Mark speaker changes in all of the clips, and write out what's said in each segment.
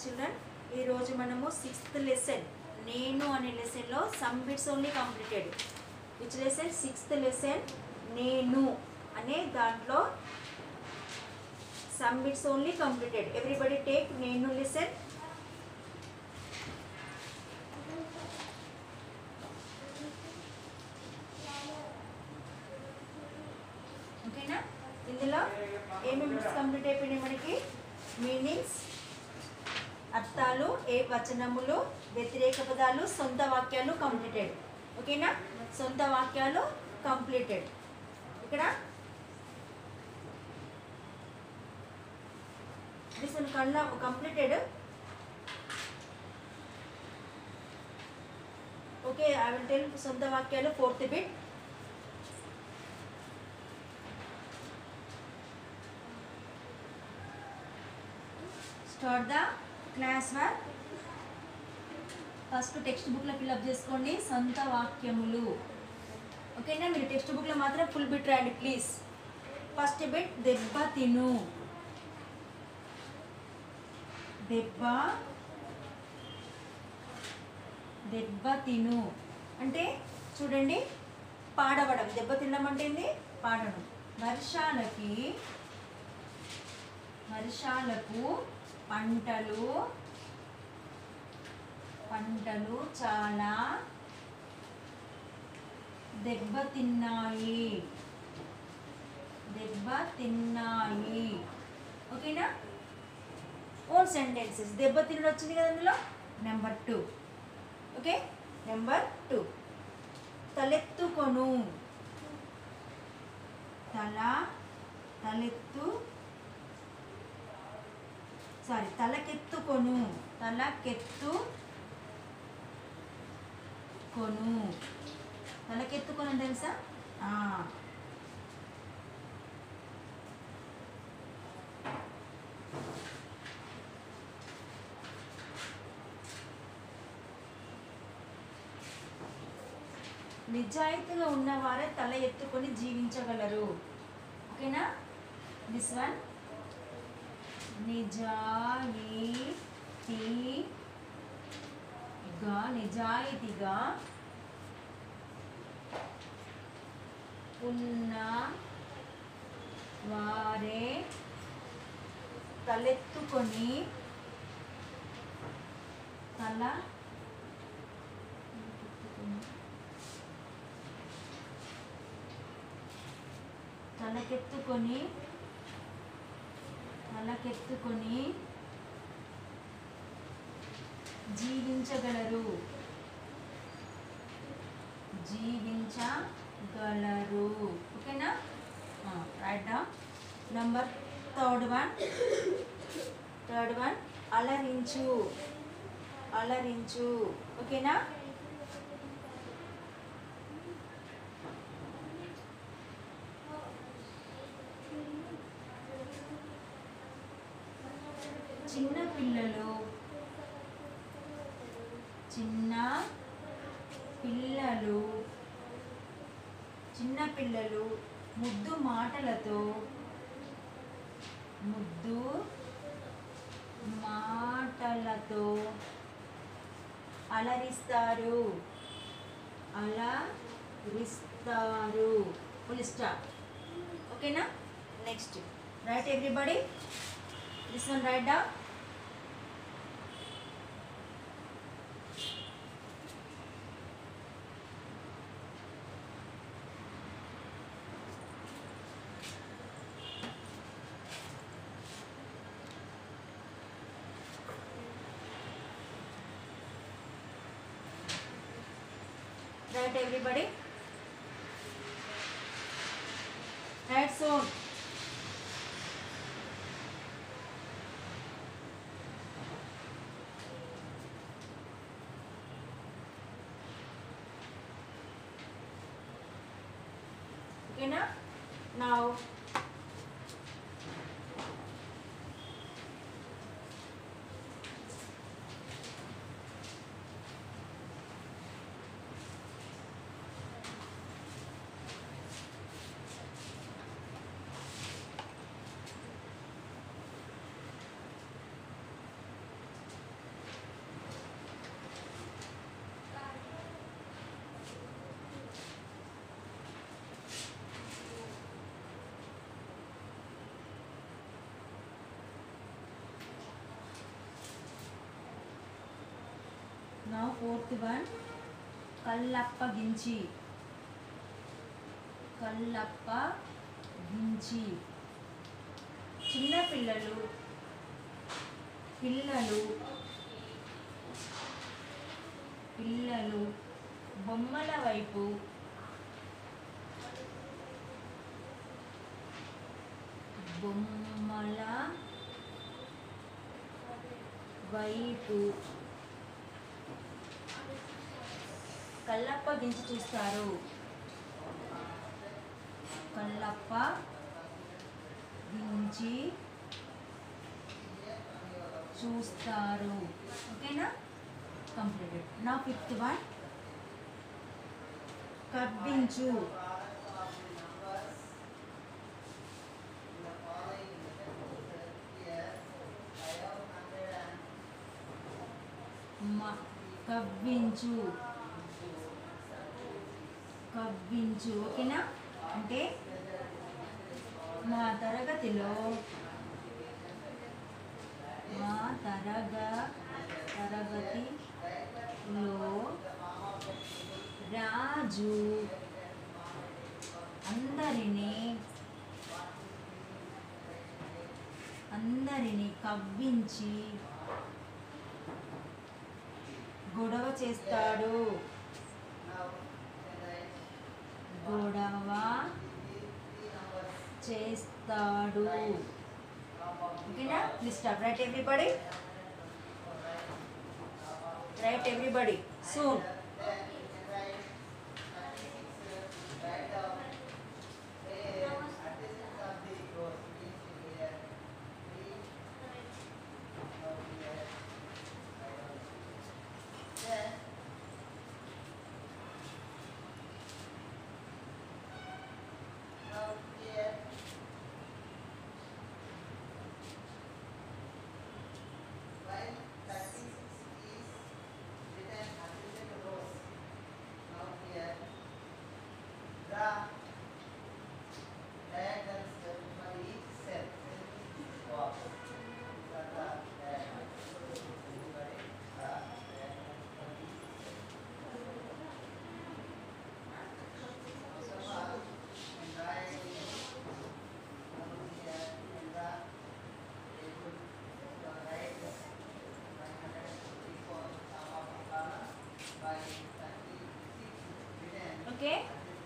Speaker 1: Children ఈరోజు మనము sixth lesson నేను అనే లెసన్లో some bits only completed which lesson sixth lesson నేను అనే దాంట్లో some bits only completed everybody take నేను లెసన్ ఓకేనా ఇందులో ఏమేమి బిట్స్ కంప్లీట్ అయిపోయినాయి మనకి మీనింగ్స్ అర్థాలు ఏ వచనములు వ్యతిరేక పదాలు సొంత వాక్యాలు కంప్లీటెడ్ ఓకేనా సొంత వాక్యాలు కంప్లీటెడ్ ఇక్కడ దిస్ వన్ కళ్ళ completed okay I will tell సొంత వాక్యాలు fourth bit start the class work first text బుక్లో ఫిల్అప్ చేసుకోండి సొంత వాక్యములు ఓకేనా మీరు టెక్స్ట్ బుక్లో మాత్రం ఫుల్ బిట్ రాయండి ప్లీజ్ ఫస్ట్ బిట్ దెబ్బ తిను దెబ్బ దెబ్బ తిను అంటే చూడండి పాడవడం దెబ్బ తినడం అంటే ఏంది పాడడం వర్షాలకి వర్షాలకు పంటలు పంటలు చాలా దెబ్బతిన్నాయి దెబ్బ తిన్నాయి ఓకేనా ఓన్ సెంటెన్సెస్ దెబ్బ తినడం వచ్చింది కదా అందులో number two okay number two తలెత్తుకొను తల తలెత్తు సారీ తలకెత్తుకొను తలకెత్తు కొను తలకెత్తుకొను అంటే తెలుసా ఆ. నిజాయితీగా ఉన్నవారే తల ఎత్తుకొని జీవించగలరు ఓకేనా దిస్ వన్ నిజాయితీగా నిజాయితీగా ఉన్న వారే తలెత్తుకొని తల తలకెత్తుకొని తలకెత్తుకొని జీవించగలరు జీవించగలరు ఓకేనా right number third one third one అలరించు అలరించు ఓకేనా చిన్న పిల్లలు చిన్న పిల్లలు చిన్న పిల్లలు ముద్దు మాటలతో ముద్దు మాటలతో అలరిస్తారు అలరిస్తారు ఫుల్ స్టాప్ ఓకేనా next right everybody This one write down. Write everybody. Write soon. ఓకేనా నా నా ఫోర్త్ వన్ కళ్ళప్పగించి కళ్ళప్ప గించి చిన్న పిల్లలు పిల్లలు పిల్లలు బొమ్మల వైపు బొమ్మల వైపు కళ్ళప్ప గించి చూస్తారు కళ్ళప్ప గించి చూస్తారు ఓకేనా కంప్లీటెడ్ నా ఫిఫ్త్ వన్ కవ్వించు మ- కవ్వించు కవ్వించు ఓకేనా అంటే మా తరగతిలో మా తరగ తరగతిలో రాజు అందరినీ అందరినీ కవ్వించి గొడవ చేస్తాడు గొడవ చేస్తాడు ఓకేనా please stop right everybody right everybody soon okay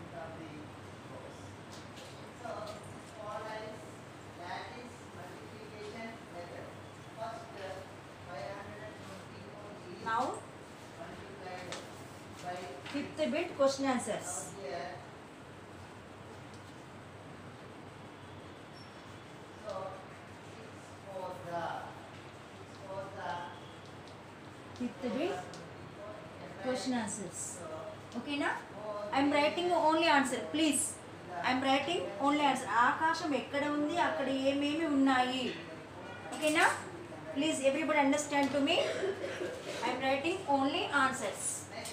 Speaker 1: now fifth bit question answers fifth bit question answers ఓకేనా I'm writing only answer please I'm writing only answer ఆకాశం ఎక్కడ ఉంది అక్కడ ఏమేమి ఉన్నాయి ఓకేనా please everybody understand to me I'm writing only answers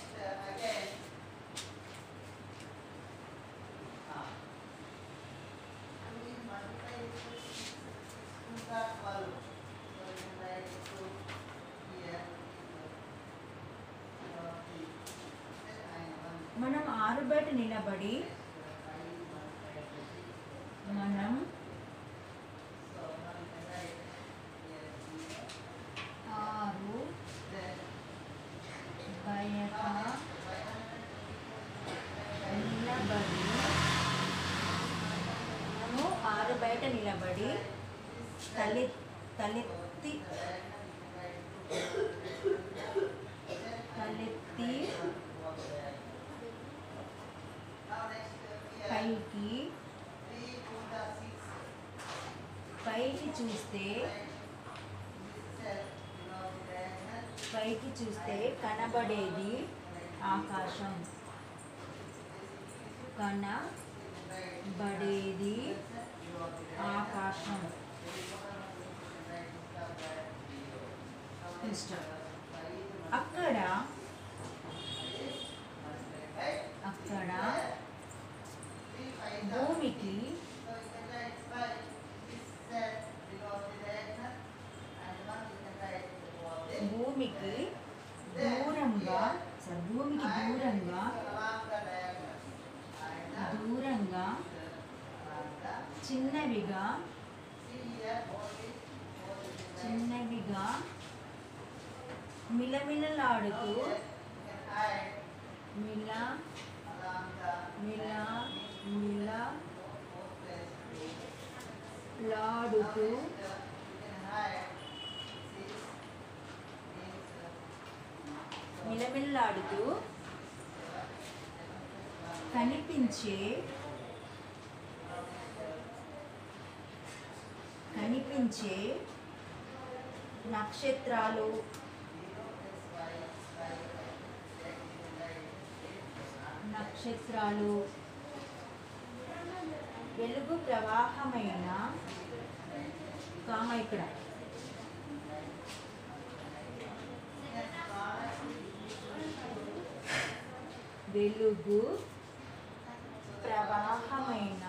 Speaker 1: మనం ఆరు బయట నిలబడి మనం ఆరు బయట నిలబడి మనము ఆరు బయట నిలబడి తలె తలెత్తి తలెత్తి పైకి పైకి చూస్తే పైకి చూస్తే కనబడేది ఆకాశం కనబడేది ఆకాశం మిస్టర్ అక్కడ అక్కడ భూమికి భూమికి దూరంగా దూరంగా సార్ భూమికి దూరంగా దూరంగా చిన్నవిగా చిన్నవిగా మిలమిలలాడుతూ మిల మిల మిల లాడుతూ మిలమిల్లాడుతూ కనిపించే కనిపించే నక్షత్రాలు నక్షత్రాలు వెలుగు ప్రవాహమైన కామ ఇక్కడ వెలుగు ప్రవాహమైన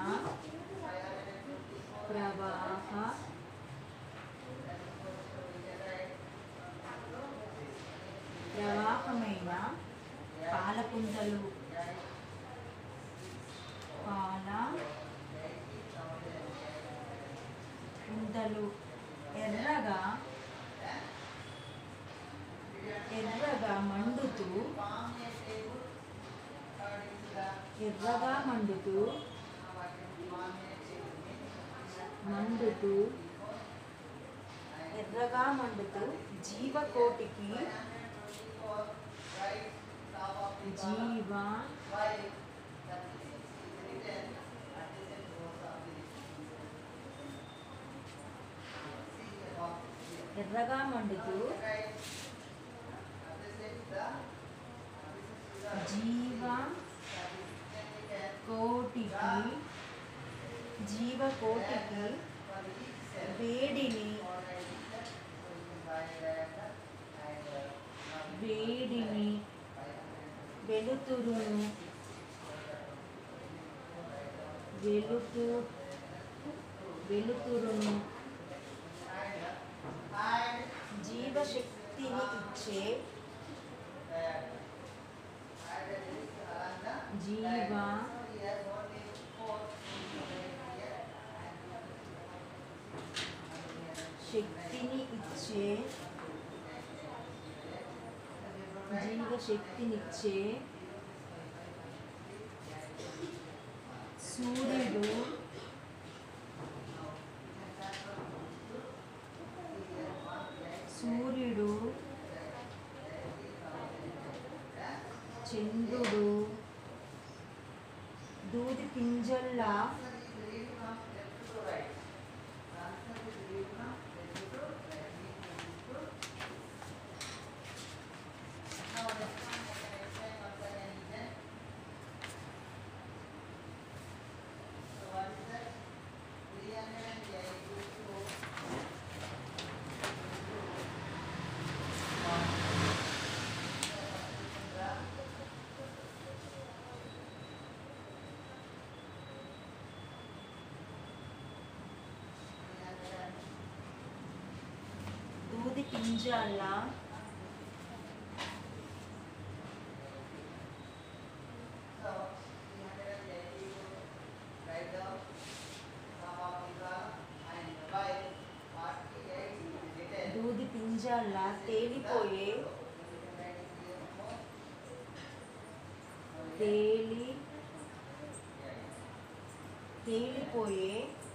Speaker 1: ప్రవాహ ప్రవాహమైన పాలపుంతలు పాల పుంతలు ఎర్రగా ఎర్రగా మండుతూ ఎర్రగా మండుతూ మండుతూ ఎర్రగా మండుతూ జీవకోటికి జీవ ఎర్రగా మండుతూ జీవ కోటికి జీవ కోటికి వేడిని వేడిని వెలుతురును వెలుతు వెలుతురును జీవశక్తిని ఇచ్చే జీవ శక్తిని ఇచ్చే జీవశక్తినిచ్చే సూర్యుడు సూర్యుడు చంద్రుడు దూది పింజల్లా దూది పింజాల్లా దూది పింజాల్లా తేలిపోయే తేలి తేలిపోయే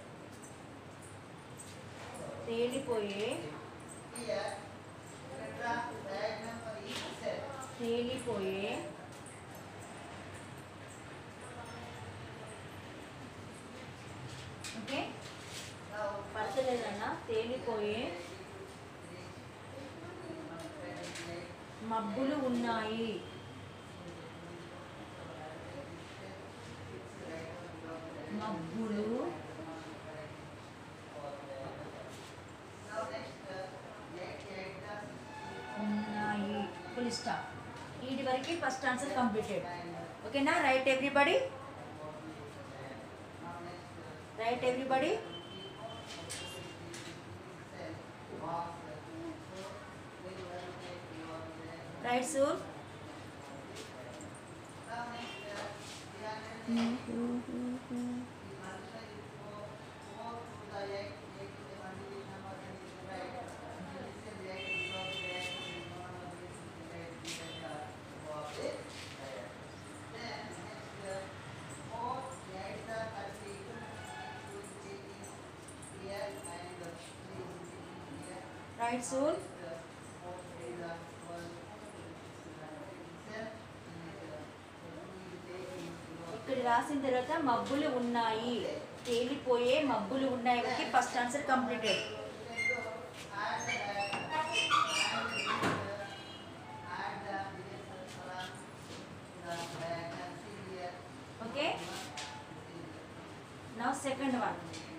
Speaker 1: తేలిపోయే తేలిపోయే ఓకే పడతలేదన్నా తేలిపోయే మబ్బులు ఉన్నాయి మబ్బులు ఉన్నాయి ఫుల్ స్టాప్ వీటి వరకు ఫస్ట్ ఆన్సర్ కంప్లీటెడ్ ఓకేనా right everybody right everybody right sure right soon ఇక్కడ రాసిన తర్వాత మబ్బులు ఉన్నాయి తేలిపోయే మబ్బులు ఉన్నాయి okay first answer completed okay now second one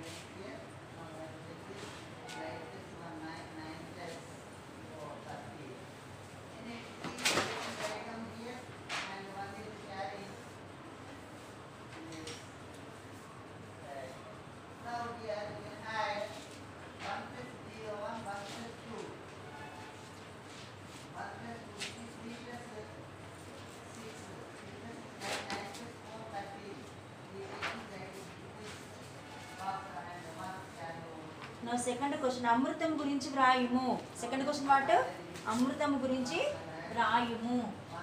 Speaker 1: నా సెకండ్ క్వశ్చన్ అమృతం గురించి వ్రాయుము సెకండ్ క్వశ్చన్ వాట్ అమృతం గురించి వ్రాయుము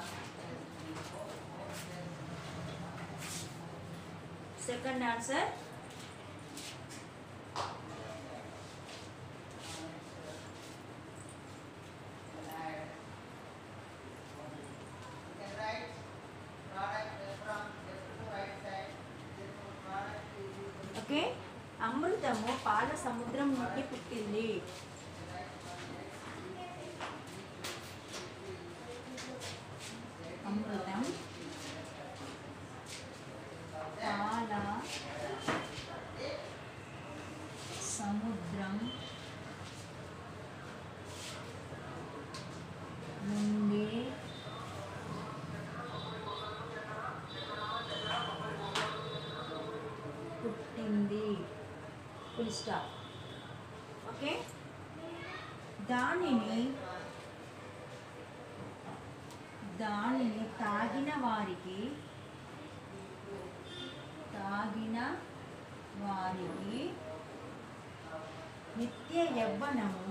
Speaker 1: సెకండ్ ఆన్సర్ ఓకే అమృతము పాల సముద్రం నుండి పుట్టింది అమృతం పాల సముద్రం నుండి పుట్టింది ఫుల్ స్టాప్ ఓకే దానిని దానిని తాగిన వారికి తాగిన వారికి నిత్య యవ్వనము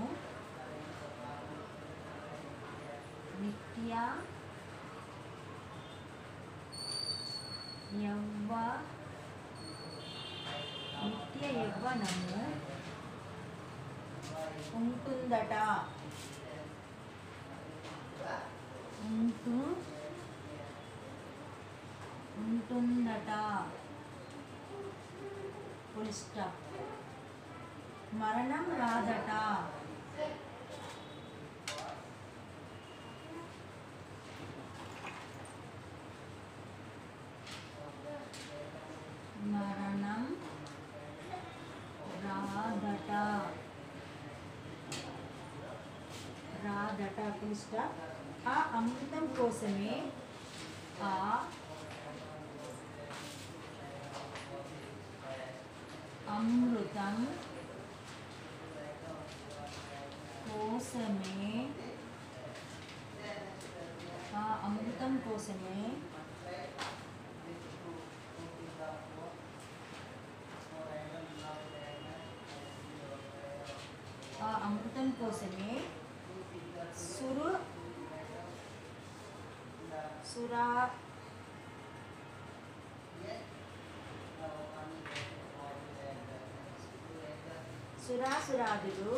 Speaker 1: నిత్య యవ్వ నిత్య యవ్వనము ఉంటుందట ఉంటూ ఉంటుందట ఫుల్ స్టాప్ మరణం రాదట మరణం రాదట రాదట ఫుల్ స్టాప్ ఆ అమృతం కోసమే ఆ అమృతం కోసమే ఆ అమృతం కోసమే ఆ అమృతం కోసమే సురు సురా సురాసురాదులు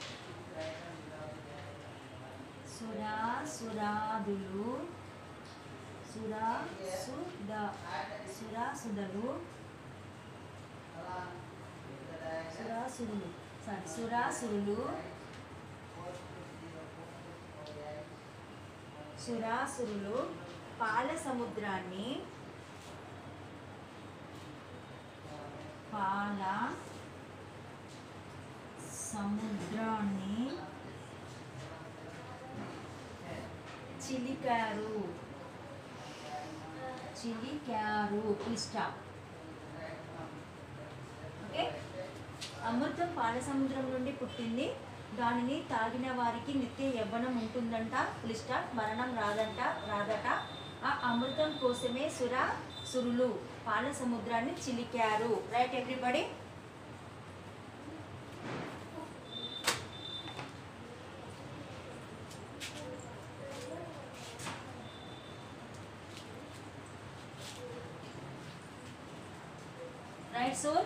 Speaker 1: సురాసురాదులు సురా సుద సురాసుదలు సురాసురులు సారీ సురాసురులు సురాసురులు పాల సముద్రాన్ని పాల సముద్రాన్ని చిలికారు చిలికారు స్టాప్ ఓకే అమృతం పాల సముద్రం నుండి పుట్టింది దానిని తాగిన వారికి నిత్య యవ్వనం ఉంటుందంట పులిస్టాప్ మరణం రాదంట రాదట ఆ అమృతం కోసమే సుర సురులు పాల సముద్రాన్ని చిలికారు రైట్ ఎవ్రీబడి రైట్ సోల్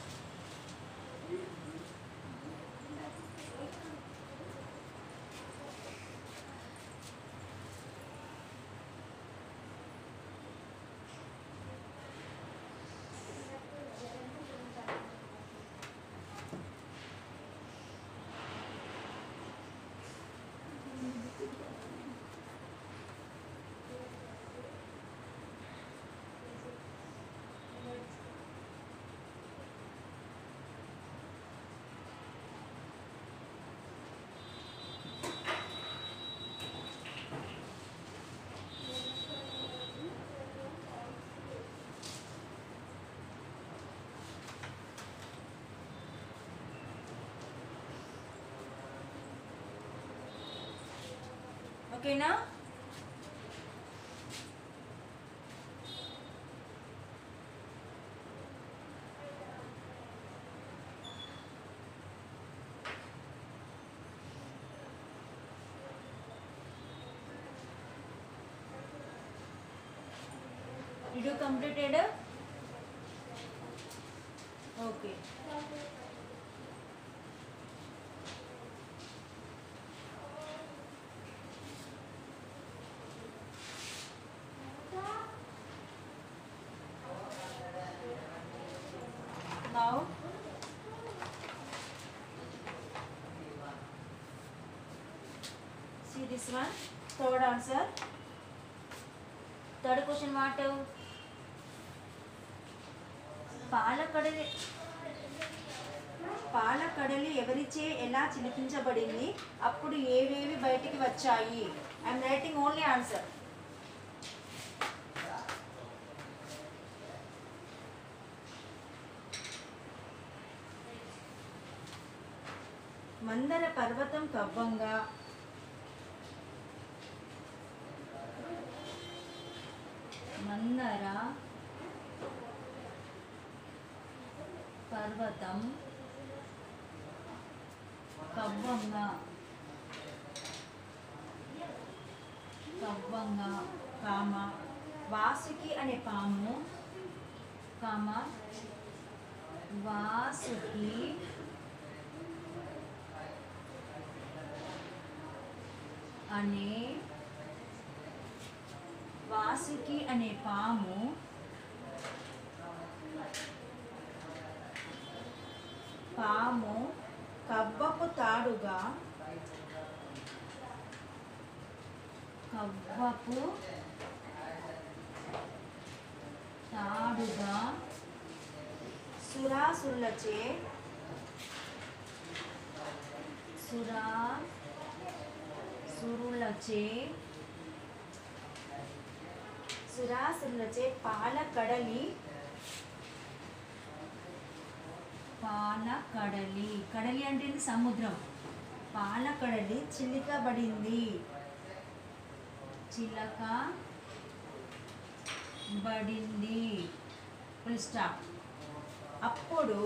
Speaker 1: ఓకేనా Did you completed? Okay. Now, see this one, third answer. Third question what? పాలకడలి పాలకడలి ఎవరిచే ఎలా చిలికించబడింది అప్పుడు ఏవేవి బయటికి వచ్చాయి I'm writing only answer Mandara పర్వతం కవ్వంగా మందర పర్వతం కవ్వంగా కవ్వంగా కామ వాసుకి అనే పాము కామ వాసుకి అనే వాసుకి అనే పాము పాము కవ్వపు తాడుగా కవ్వపు తాడుగా సురాసురులచే సురా సురులచే సురాసురులచే పాల కడలి పాల కడలి కడలి అంటే ఏంటి? సముద్రం పాల కడలి చిలికబడింది చిలక బడింది ఫుల్ స్టాప్ అప్పుడు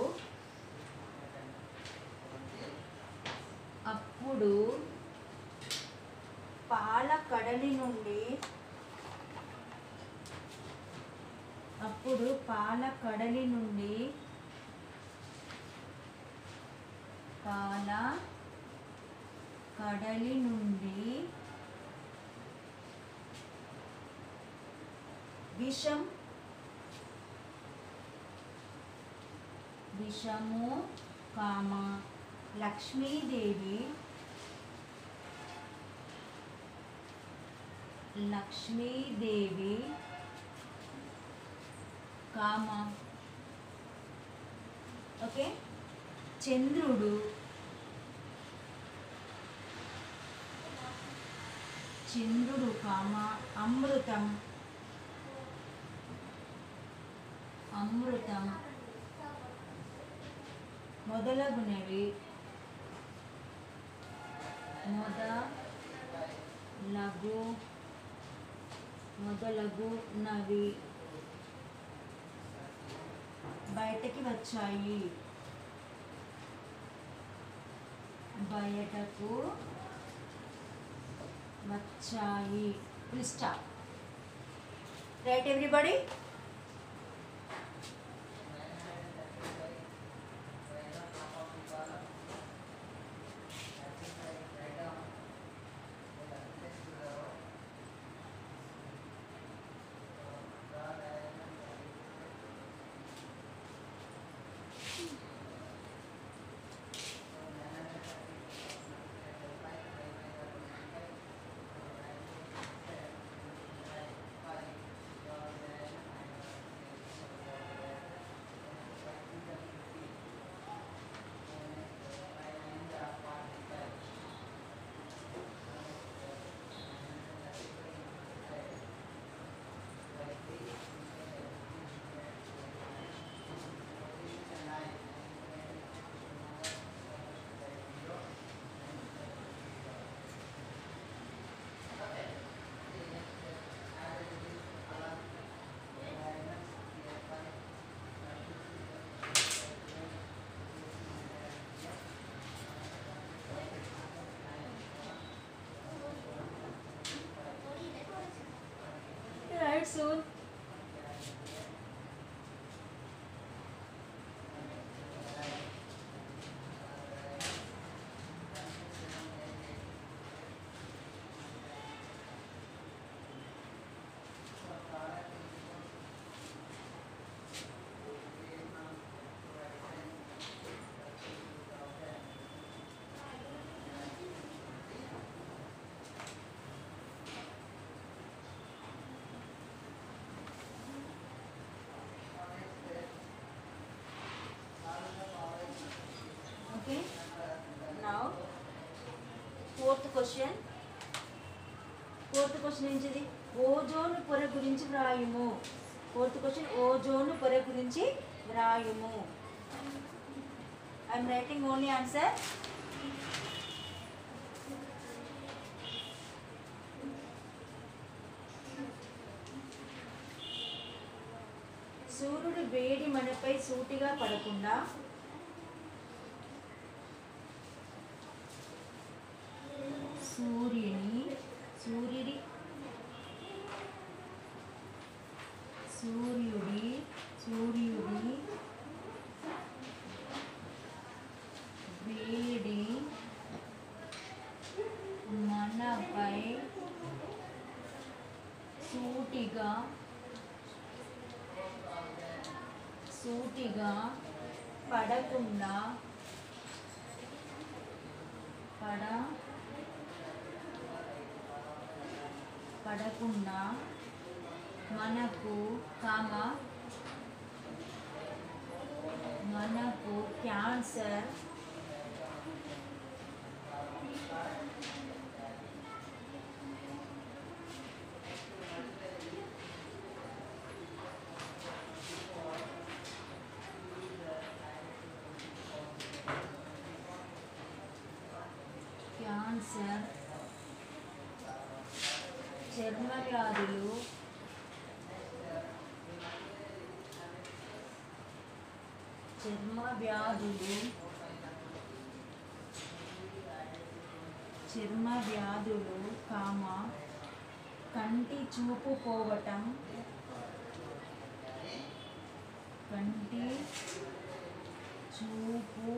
Speaker 1: అప్పుడు పాల కడలి నుండి అప్పుడు పాల కడలి నుండి పాల కడలి నుండి విషం విషము comma Lakshmidevi Lakshmidevi comma okay చంద్రుడు చంద్రుడు కామ అమృతం అమృతం మొదలగునవి మొదలగు మొదలగునవి బయటకి వచ్చాయి బయటకు వచ్చాయి full stop right everybody right soon okay now fourth question fourth question ఏంటిది ఓజోన్ పొర గురించి వ్రాయుము ఫోర్త్ క్వశ్చన్ ఓజోన్ పొర గురించి వ్రాయుము ఐఎమ్ రైటింగ్ ఓన్లీ ఆన్సర్ సూర్యుడు వేడి మనపై సూటిగా పడకుండా సూర్యుని సూర్యుడి సూర్యుడి సూర్యుడి వేడి మనపై సూటిగా సూటిగా పడకుండా పడ పడకుండా మనకు కామ మనకు క్యాన్సర్ క్యాన్సర్ చర్మ వ్యాధులు చర్మ వ్యాధులు చర్మ వ్యాధులు కామ కంటి చూపు పోవటం కంటి చూపు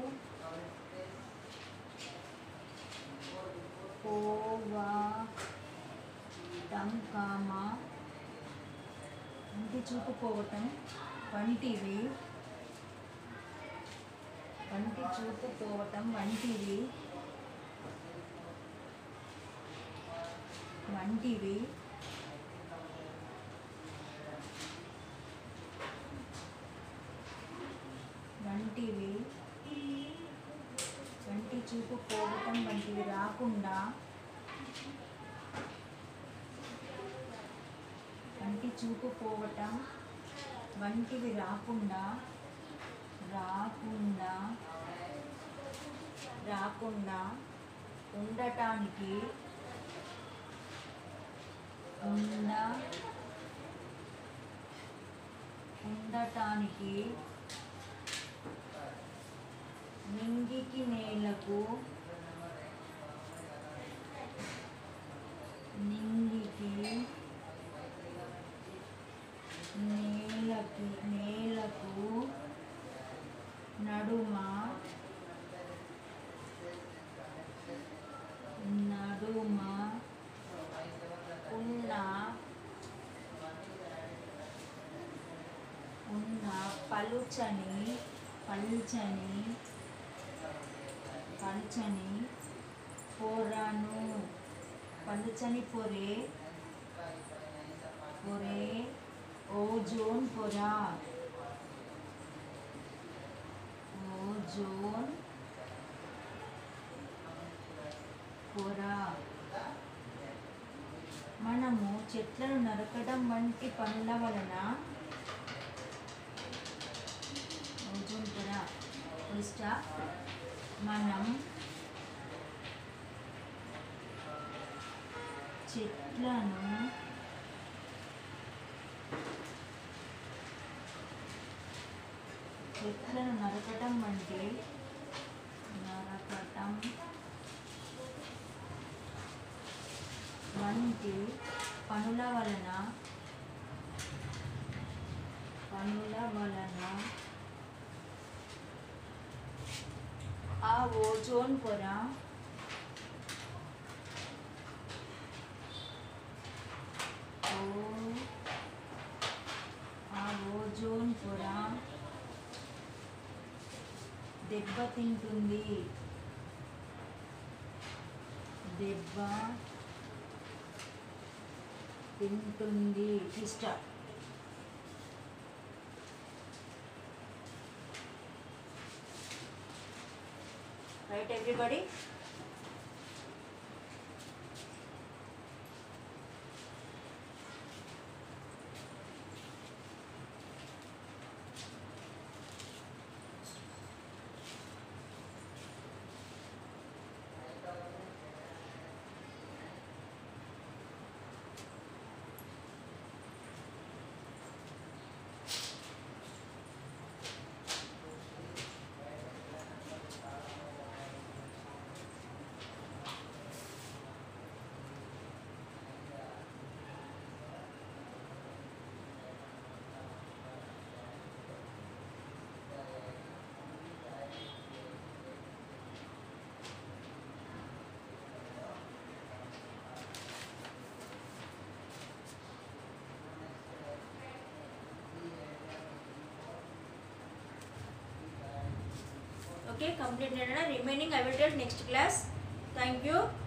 Speaker 1: పోవటం కామ కంటి చూపు పోవటం వంటివి కంటి చూపు పోవటం వంటివి వంటివి వంటివి కంటి చూపు పోవటం వంటివి రాకుండా కంటి చూపు పోవటం వంటివి రాకుండా రాకుండా రాకుండా ఉండటానికి ఉండ ఉండటానికి నింగికి నేలకు నింగికి నేలకి నేలకు నడుమ నడుమ ఉన్న ఉన్న పలుచని పలుచని పలుచని పొరను పలుచని పొరే పొరే ఓజోన్ పొర ఓజోన్ పొర మనము చెట్లను నరకడం వంటి పనుల వలన ఓజోన్ పొర ఫుల్ స్టాప్ మనం చెట్లను చెట్లను నరకటం వంటి నరకటం వంటి పనుల వలన పనుల వలన ఆ ఓజోన్ పొర ఓ- ఆ ఓజోన్ పొర దెబ్బతింటుంది దెబ్బ తింటుంది ఇష్ట right everybody okay completed remaining i will tell next class thank you